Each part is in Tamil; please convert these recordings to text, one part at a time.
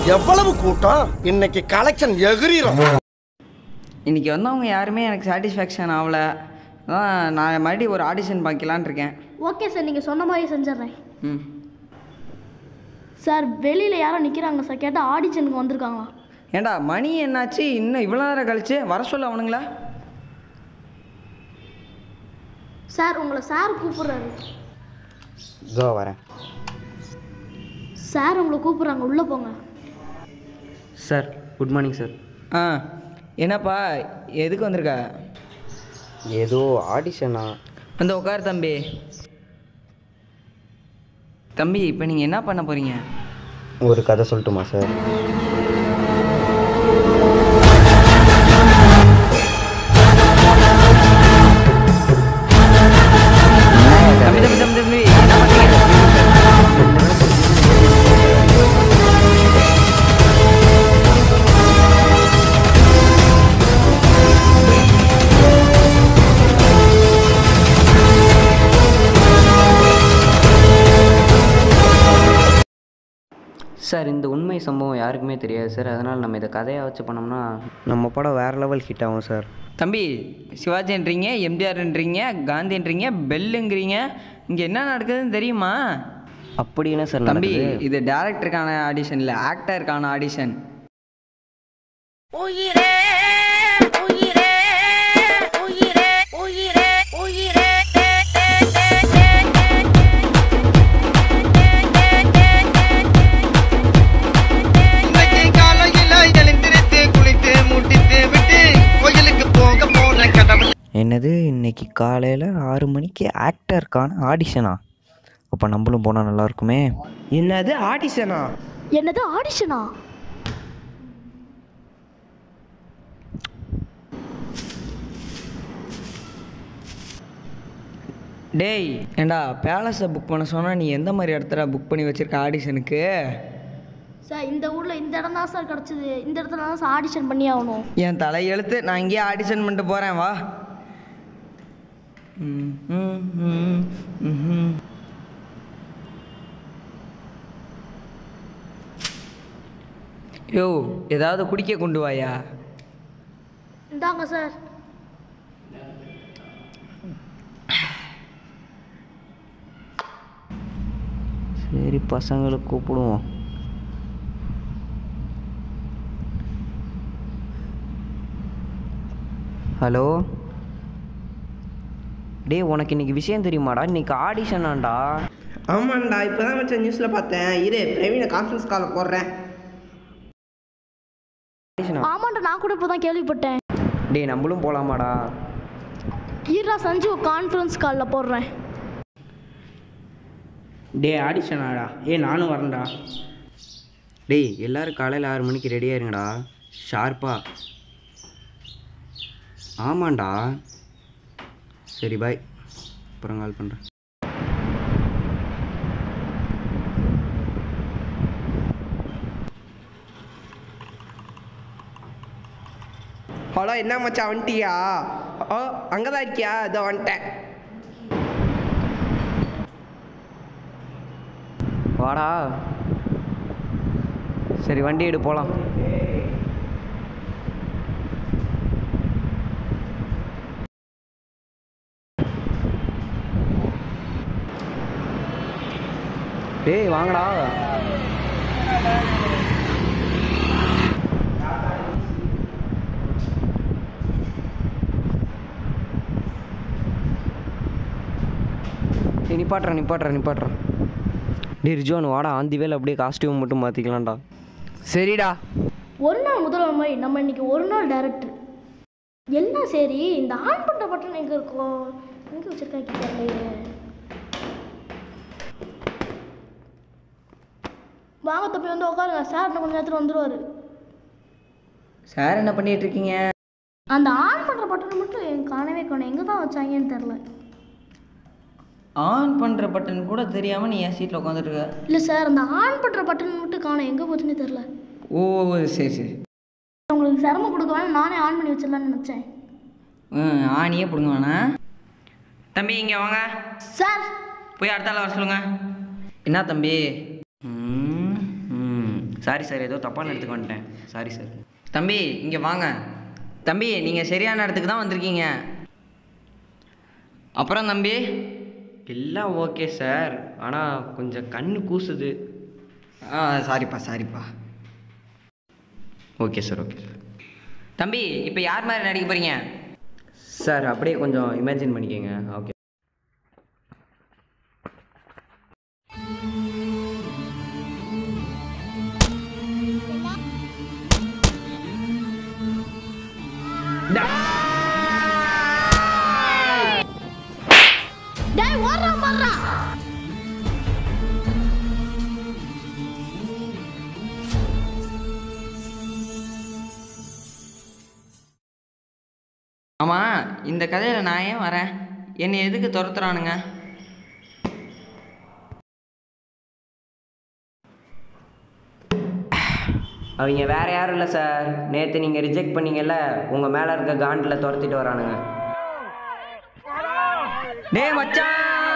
எவ்வளவு கூட்டம் இன்னைக்கு கலெக்ஷன் எகிரிரும் இன்னைக்கு வந்தவங்க யாருமே எனக்கு சாட்டிஸ்ஃபேக்ஷன் ஆகல அதான் நான் மறுபடியும் ஒரு ஆடிஷன் பார்க்கலான்னு இருக்கேன் ஓகே சார் நீங்கள் சொன்ன மாதிரி செஞ்சிடுறேன் ம் சார் வெளியில் யாரோ நிற்கிறாங்க சார் கேட்டால் ஆடிஷனுக்கு வந்திருக்காங்களா ஏண்டா மணி என்னாச்சு இன்னும் இவ்வளோ நேரம் கழிச்சு வர சொல்ல அவனுங்களா சார் உங்களை சார் கூப்பிடுறாரு இதோ வரேன் சார் உங்களை கூப்பிட்றாங்க உள்ளே போங்க சார் குட் மார்னிங் சார் ஆ என்னப்பா எதுக்கு வந்திருக்க ஏதோ ஆடிஷனா வந்து உட்கார் தம்பி தம்பி இப்போ நீங்கள் என்ன பண்ண போகிறீங்க ஒரு கதை சொல்லட்டுமா சார் தம்பி தம்பி தம்பி தம்பி என்ன பண்ணுறீங்க சார் இந்த உண்மை சம்பவம் யாருக்குமே தெரியாது சார் அதனால் நம்ம இதை கதையாக வச்சு பண்ணோம்னா நம்ம படம் வேறு லெவல் ஹிட் ஆகும் சார் தம்பி சிவாஜின்றீங்க எம்ஜிஆர்ன்றீங்க காந்தின்றீங்க பெல்லுங்கிறீங்க இங்கே என்ன நடக்குதுன்னு தெரியுமா அப்படி என்ன சார் தம்பி நடக்குது? இது டேரக்டருக்கான ஆடிஷன் இல்லை ஆக்டருக்கான ஆடிஷன் உயிரே உயிரே உயிரே உயிரே உயிரே தே தே தே தே இன்னைக்கு காலையில எழுந்திருத்து குளித்து முட்டித்து விட்டு கோயிலுக்கு போக போற கடவுள் என்னது இன்னைக்கு காலையில் ஆறு மணிக்கு ஆக்டருக்கான ஆடிஷனா அப்போ நம்மளும் போனால் நல்லா இருக்குமே என்னது ஆடிஷனா என்னது ஆடிஷனா டேய் ஏண்டா பேலஸை புக் பண்ண சொன்னால் நீ எந்த மாதிரி இடத்துல புக் பண்ணி வச்சிருக்க ஆடிஷனுக்கு சார் இந்த ஊரில் இந்த இடம் தான் சார் கிடச்சிது இந்த இடத்துல தான் சார் ஆடிஷன் பண்ணி ஆகணும் என் தலையெழுத்து நான் இங்கேயே ஆடிஷன் பண்ணிட்டு போகிறேன் வா ம், ம், ம், ம்ஹும். யோ ஏதாவது குடிக்க கொண்டு வாயா இந்தாங்க சார் சரி பசங்களை கூப்பிடுவோம் ஹலோ டேய் உனக்கு இன்னைக்கு விஷயம் தெரியுமாடா இன்னைக்கு ஆடிஷனாண்டா ஆமாண்டா இப்போதான் வச்ச நியூஸில் பார்த்தேன் இரு பிரவீனை கான்ஃபரன்ஸ் காலில் போடுறேன் ஆடிஷனா ஆமாண்டா நான் கூட இப்போ தான் கேள்விப்பட்டேன் டேய் நம்மளும் போகலாமாடா ஈரா சஞ்சு கான்ஃபரன்ஸ் காலில் போடுறேன் டே ஆடிஷனாடா ஏ நானும் வரேன்டா டேய் எல்லாரும் காலையில் ஆறு மணிக்கு ரெடியாக இருங்கடா ஷார்ப்பா ஆமாண்டா சரி பாய் அப்புறம் கால் பண்ணுறேன் ஹலோ என்ன மச்சான் வந்துட்டியா ஓ அங்கே தான் இருக்கியா இதோ வந்துட்டேன் வாடா சரி வண்டி எடு போகலாம் டேய் வாங்கடா டேய் நிப்பாட்டுறேன் நிப்பாட்டுறேன் நிப்பாட்டுறேன் டேய் ரிஜுவான் வாடா ஆந்தி வேலை அப்படியே காஸ்டியூம் மட்டும் மாற்றிக்கலாம்டா சரிடா ஒரு நாள் முதல்வர் மாதிரி நம்ம இன்னைக்கு ஒரு நாள் டேரக்டர் எல்லாம் சரி இந்த ஆன் பண்ணுற பட்டன் எங்கே இருக்கும் எங்கே வச்சுருக்காங்க தெரியலையே வாங்க தப்பி வந்து உட்காருங்க சார் இன்னும் கொஞ்ச நேரத்தில் வந்துடுவார் சார் என்ன பண்ணிட்டு இருக்கீங்க அந்த ஆன் பண்ணுற பட்டன் மட்டும் எனக்கு காணவே காணும் எங்கே தான் வச்சாங்கன்னு தெரில ஆன் பண்ணுற பட்டன் கூட தெரியாமல் நீ என் சீட்டில் உட்காந்துருக்க இல்லை சார் அந்த ஆன் பண்ணுற பட்டன் மட்டும் காணும் எங்கே போச்சுன்னு தெரில ஓ சரி சரி உங்களுக்கு சிரமம் கொடுக்க வேணாம் நானே ஆன் பண்ணி வச்சிடலான்னு நினச்சேன் ம் ஆணியே பிடுங்க வேணாம் தம்பி இங்கே வாங்க சார் போய் அடுத்த ஆள் வர சொல்லுங்க என்ன தம்பி ம், ம். சாரி சார் ஏதோ தப்பான இடத்துக்கு வந்துட்டேன் சாரி சார் தம்பி இங்கே வாங்க தம்பி நீங்கள் சரியான இடத்துக்கு தான் வந்திருக்கீங்க அப்புறம் தம்பி எல்லாம் ஓகே சார் ஆனால் கொஞ்சம் கண்ணு கூசுது ஆ சாரிப்பா சாரிப்பா ஓகே சார் ஓகே சார் தம்பி இப்போ யார் மாதிரி நடிக்க போகிறீங்க சார் அப்படியே கொஞ்சம் இமேஜின் பண்ணிக்கோங்க ஓகே டேய் ஓடுறா பாடுறா ஆமாம் இந்த கதையில் நான் ஏன் வரேன் என்னை எதுக்கு துரத்துறானுங்க அவங்க வேற யாரும் இல்லை சார் நேற்று நீங்கள் ரிஜெக்ட் பண்ணீங்கல்ல உங்கள் மேலே இருக்க காண்டில் துரத்திட்டு வரானுங்க டேய் மச்சான்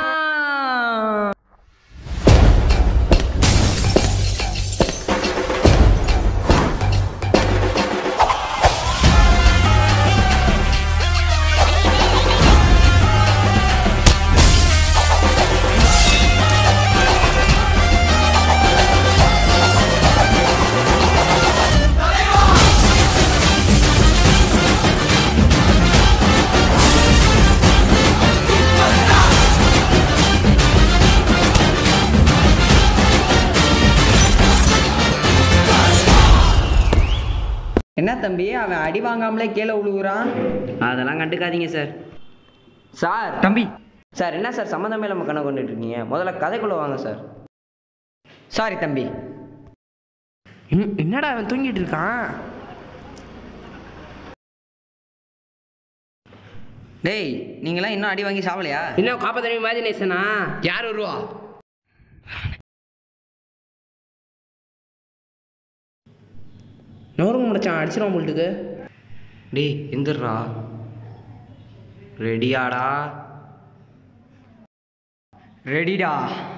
என்ன தம்பி அவன் அடி வாங்காமலே கீழே விழுகுறான் அதெல்லாம் கண்டுக்காதீங்க சார் சார் தம்பி சார் என்ன சார் சம்மந்தமே இல்லாமல் கணக்கு கொண்டுட்டு இருக்கீங்க முதல்ல கதைக்குள்ளே வாங்க சார் சாரி தம்பி இன்- என்னடா அவன் தூங்கிட்டு இருக்கான் டேய் நீங்களாம் இன்னும் அடி வாங்கி சாவலையா இன்னும் காப்பாத்தனி இமேஜினேஷனா யார் வருவா நோருங்க முடிச்சான் அடிச்சிடும் போல்ட்டுக்கு டேய் எந்திரா ரெடியாடா ரெடிடா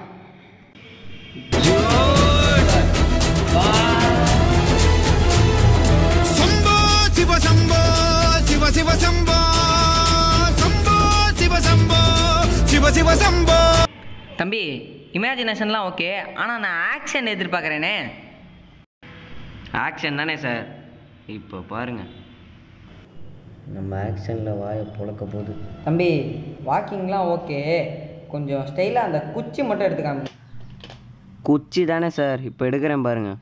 சம்போ சிவ சம்போ சிவ சிவ சம்போ சம்போ சிவ சம்போ சிவ சிவ சம்போ தம்பி இமேஜினேஷன்லாம் ஓகே ஆனால் நான் ஆக்ஷன் எதிர்பார்க்குறேனே ஆக்ஷன் தானே சார் இப்போ பாருங்க நம்ம ஆக்ஷனில் வாயை புழக்க போகுது தம்பி வாக்கிங்லாம் ஓகே கொஞ்சம் ஸ்டைலாக அந்த குச்சி மட்டும் எடுத்துக்காம குச்சி தானே சார் இப்போ எடுக்கிறேன் பாருங்க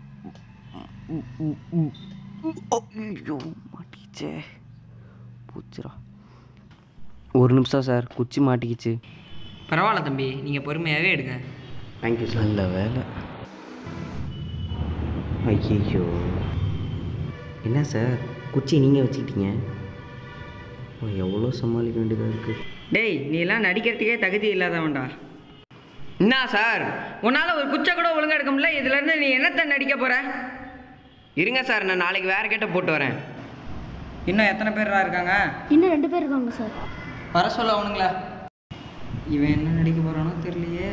ஐயோ மாட்டிக்கிச்சே பூச்சிரா ஒரு நிமிஷம் சார் குச்சி மாட்டிக்கிச்சு பரவாயில்ல தம்பி நீங்கள் பொறுமையாகவே எடுங்க தேங்க்யூ சார் நல்ல வேலை ஐயோ என்ன சார் குச்சி நீங்கள் வச்சுக்கிட்டீங்க ஓ, எவ்வளோ சமாளிக்க வேண்டியதாக இருக்குது டேய் நீ எல்லாம் நடிக்கிறதுக்கே தகுதி இல்லாதவன்டா என்ன சார் உன்னால் ஒரு குச்சை கூட ஒழுங்கா எடுக்க முடியல இதுலேருந்து நீ என்னத்தை நடிக்க போகிற இருங்க சார் நான் நாளைக்கு வேறு கேட்ட போட்டு வரேன் இன்னும் எத்தனை பேர்ரா இருக்காங்க இன்னும் ரெண்டு பேர் இருக்காங்க சார் வர சொல்ல அவனுங்களா இவன் என்ன நடிக்க போகிறானோ தெரியலையே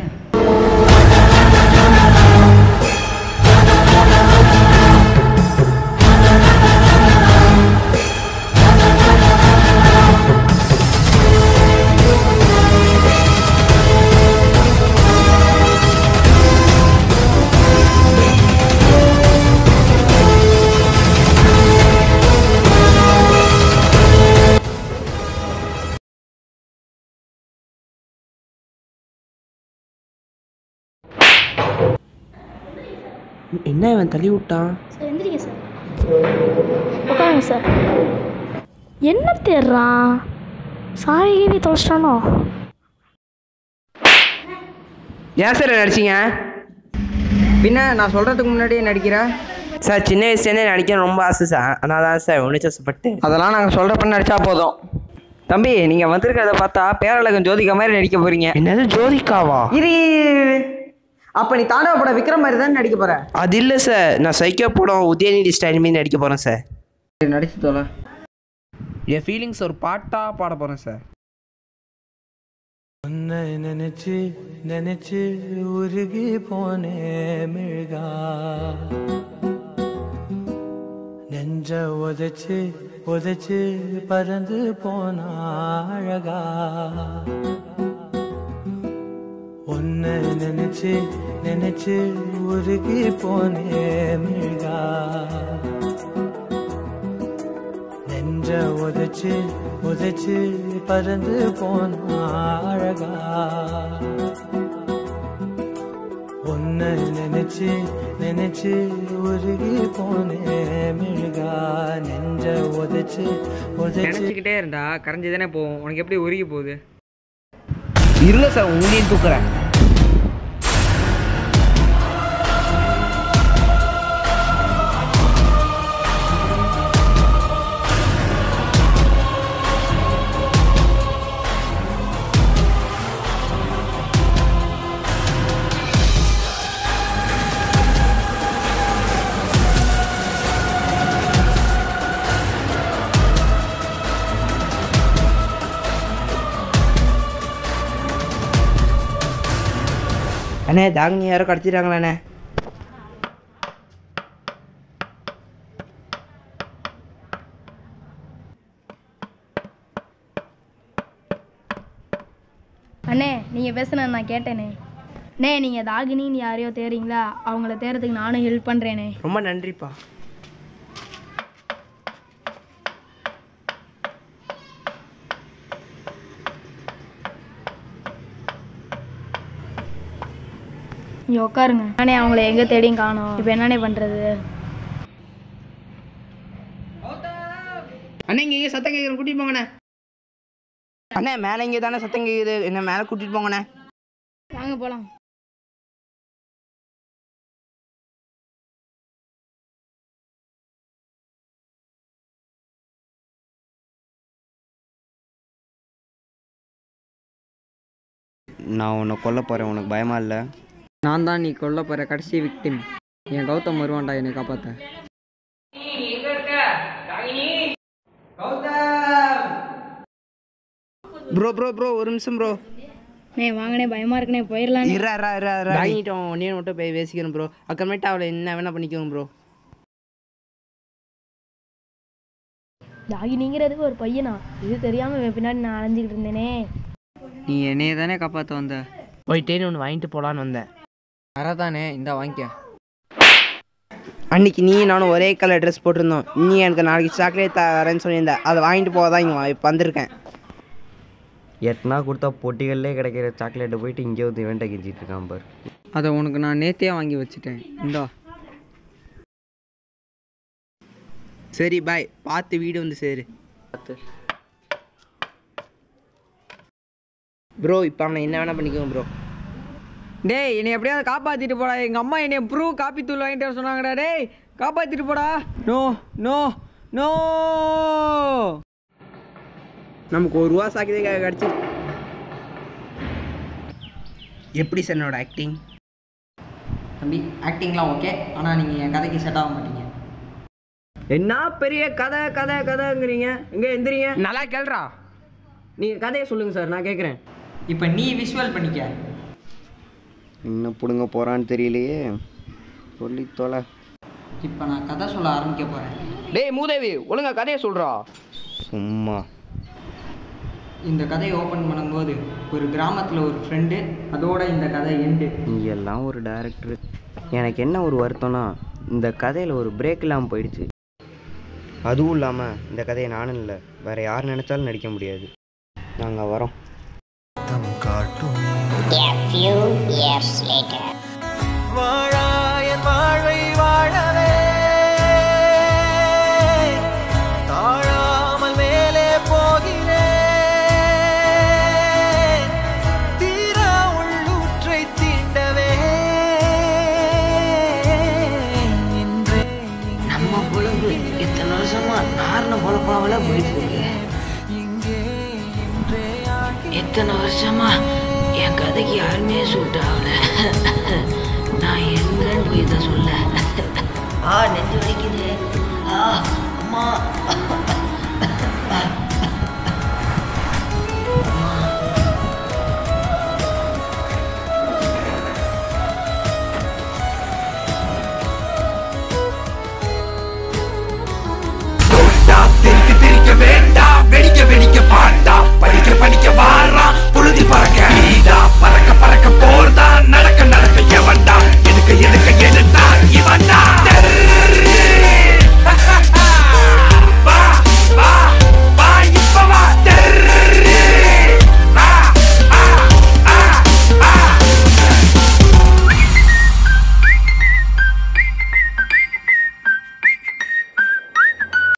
என்ன இவன் தள்ளி விட்டான் சார் எந்திரிங்க சார் உட்காருங்க சார் என்ன தேடுறான் சாவி கீவி தொலைச்சிட்டானோ ஏன் சார் நடிச்சீங்க பின்ன நான் சொல்கிறதுக்கு முன்னாடியே நடிக்கிற சார் சின்ன வயசுலேருந்தே நடிக்க ரொம்ப ஆசை சார் அதனால தான் சார் உணர்ச்சப்பட்டு அதெல்லாம் நாங்கள் சொல்கிறப்ப நடிச்சா போதும் தம்பி நீங்கள் வந்திருக்கிறத பார்த்தா பேரழகன் ஜோதிகா மாதிரி நடிக்க போகிறீங்க என்னது ஜோதிகாவா இரு அப்போ நீ தாண்டவ படம் விக்ரம் மாதிரி தான் நடிக்க போகிற அது இல்லை சார் நான் சைக்கோ படம் உதயநிதி ஸ்டைல் மீது நடிக்க போகிறேன் சார் நடிச்சு தோல என் ஃபீலிங்ஸ் ஒரு பாட்டாக பாட போகிறேன் சார் உன்னை நினைச்சு நினைச்சு உருகி போனே மிழ்கா நெஞ்ச உதைச்சு உதைச்சு பறந்து போனா அழகா உன்னை நினைச்சு நினைச்சு உருகி போனே மிழ்கா நெஞ்ச உதைச்சு உதைச்சு பறந்து போனா அழகா உன்னை நினைச்சு நினைச்சு உருகி போனே மிழ்கா நெஞ்ச உதைச்சு உதைச்சு நினச்சிக்கிட்டே இருந்தா கரைஞ்சி தானே போகும் உனக்கு எப்படி உருகி போகுது இருங்க சார் உங்களையும் தூக்குறேன் அண்ணே தாங்கினி யாரோ கடத்திட்டாங்களாண்ணே அண்ணே நீங்கள் பேசுன நான் கேட்டேனே அண்ணே நீங்கள் தாகினின்னு யாரையோ தேடுறீங்களா அவங்கள தேடுறதுக்கு நானும் ஹெல்ப் பண்ணுறேனே ரொம்ப நன்றிப்பா நீங்கள் உட்காருங்க அண்ணே அவங்கள எங்கே தேடியும் காணோம் இப்போ என்னண்ணே பண்ணுறது அண்ணே இங்கே இங்கே சத்தம் கேட்குறேன் கூட்டிட்டு போங்கண்ணே அண்ணே மேலே இங்கே தானே சத்தம் கேட்குது என்ன மேலே கூட்டிட்டு போங்கண்ணே வாங்க போகலாம் நான் உன்னை கொல்ல போகிறேன் உனக்கு பயமா இல்லை நான் தான் நீ கொல்ல போகிற கடைசி விக்டிம் என் கௌதம் வருவான்டா என்னை காப்பாற்ற ப்ரோ ப்ரோ ப்ரோ ஒரு நிமிஷம் ப்ரோ அண்ணே வாங்கண்ணே பயமாக இருக்குண்ணே போயிடலாம் இரா இரா இரா இரா வாங்கிட்டோம் ஒன்னே மட்டும் போய் பேசிக்கணும் ப்ரோ அப்புறமேட்டு அவளை என்ன வேணா பண்ணிக்கோங்க ப்ரோ தாகினிங்கிறதுக்கு ஒரு பையனா இது தெரியாமல் இவன் பின்னாடி நான் அலைஞ்சிக்கிட்டு இருந்தேனே நீ என்னைய தானே காப்பாற்ற வந்த போயிட்டேன்னு ஒன்று வாங்கிட்டு போகலான்னு வந்தேன் வரதானே இந்த வாங்கிக்க அன்னைக்கு நீ நானும் ஒரே கலர் ட்ரெஸ் போட்டிருந்தோம் நீ எனக்கு நாளைக்கு சாக்லேட் தரேன்னு சொல்லியிருந்த அதை வாங்கிட்டு போக தான் இங்கே இப்போ வந்திருக்கேன் எட்டுனா கொடுத்தா பொட்டிகள்லே கிடைக்கிற சாக்லேட்டை போயிட்டு இங்கே வந்து இவன்ட்ட கெஞ்சிட்டு இருக்கான் பாரு அதை உனக்கு நான் நேத்தியே வாங்கி வச்சுட்டேன் இந்தா சரி பாய் பார்த்து வீடு வந்து சேரு ப்ரோ இப்போ அவனை என்ன வேணா பண்ணிக்கோங்க ப்ரோ டேய் என்னை எப்படியாவது காப்பாத்திட்டு போடா எங்க அம்மா என்னை ப்ரூவ் காப்பி தூள் வாங்கிட்டு வர சொன்னாங்கடா டேய் காப்பாத்திட்டு போடா நோ நோ நோ நமக்கு ஒரு ரூபா சாக்கியதே கிடச்சி எப்படி சார் என்னோட ஆக்டிங் தம்பி ஆக்டிங்லாம் ஓகே ஆனால் நீங்கள் என் கதைக்கு செட் ஆக மாட்டீங்க என்ன பெரிய கதை கதை கதைங்கிறீங்க எங்கே எந்திரிங்க நல்லா கேள்றா நீங்கள் கதையை சொல்லுங்கள் சார் நான் கேட்குறேன் இப்போ நீ விஷுவல் பண்ணிக்க என்ன பிடுங்க போகிறான்னு தெரியலையே சொல்லி தொலை இப்போ நான் கதை சொல்ல ஆரம்பிக்க போகிறேன் டேய் மூதேவி ஒழுங்கா கதையை சொல்றா சும்மா இந்த கதையை ஓப்பன் பண்ணும்போது ஒரு கிராமத்தில் ஒரு ஃப்ரெண்டு அதோட இந்த கதை எண்டு நீ எல்லாம் ஒரு டேரக்டர் எனக்கு என்ன ஒரு வருத்தம்னா இந்த கதையில் ஒரு பிரேக் இல்லாமல் போயிடுச்சு அதுவும் இல்லாமல் இந்த கதையை நானும் இல்லை வேற யார் நினச்சாலும் நடிக்க முடியாது நாங்கள் வரோம் வாழாயன் வாழ்வை வாழவே தாழாமல் மேலே போகிறேன் தீரா உள்ளூற்றை தீண்டவே இன்றே நம்ம பொழப்பு இத்தனை வருஷமா நார்ன பொழப்பாவில் போயிட்டு இருக்கு இங்கே இன்றே ஆகி இத்தனை வருஷமா என் கதைக்கு யாருமே சூட் ஆகல நான் எங்கன்னு போய் இதை சொல்ல ஆ நெஞ்சு வலிக்குது ஆ அம்மா